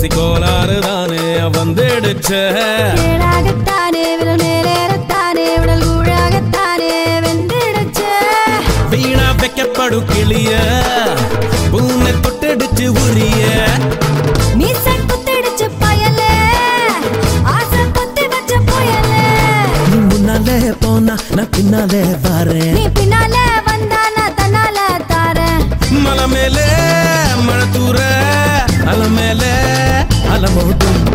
ராசி கோளாறு தானே வந்துடுச்ச கேடாகத்தானே விரல் மேலேறத்தானே உடல் கூழாகத்தானே வெந்திடுச்சு வீணா வைக்கப்படும் கிளிய பூனை தொட்டடிச்சு உரிய மீசை குத்திடுச்சு பயலே ஆசை குத்தி வச்ச புயலே நீ முன்னாலே போனா நான் பின்னாலே வரேன் நீ பின்னால வந்தா நான் தன்னால தாரேன் மலை மேலே மழை தூர அலை மேலே அலமோட்டும்